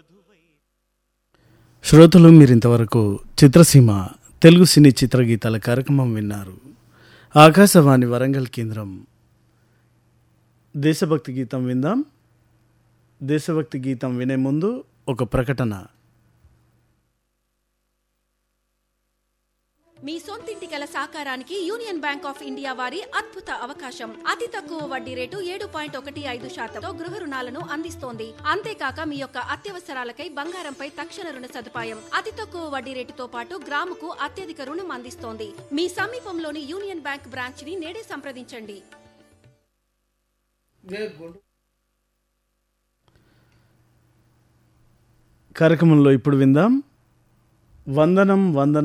శ్రోతలు మీరింతవరకు చిత్రసీమ తెలుగు సినీ చిత్రగీతాల కార్యక్రమం విన్నారు ఆకాశవాణి వరంగల్ కేంద్రం దేశభక్తి గీతం విందాం దేశభక్తి గీతం వినే ముందు ఒక ప్రకటన మీ సొంతింటి కల సాకారానికి యూనియన్ బ్యాంక్ ఆఫ్ ఇండియా వారి అద్భుత అవకాశం అతి తక్కువ వడ్డీ రేటు ఏడు పాయింట్ ఒకటి ఐదు శాతంతో గృహ రుణాలను అందిస్తోంది అంతేకాక మీ యొక్క అత్యవసరాలకై బంగారంపై తక్షణ రుణ సదుపాయం అతి తక్కువ వడ్డీ రేటుతో పాటు గ్రాముకు అత్యధిక రుణం అందిస్తోంది మీ సమీపంలోని యూనియన్ బ్యాంక్ బ్రాంచ్ ని నేడే సంప్రదించండి కార్యక్రమంలో ఇప్పుడు విందాం వందనం వందనం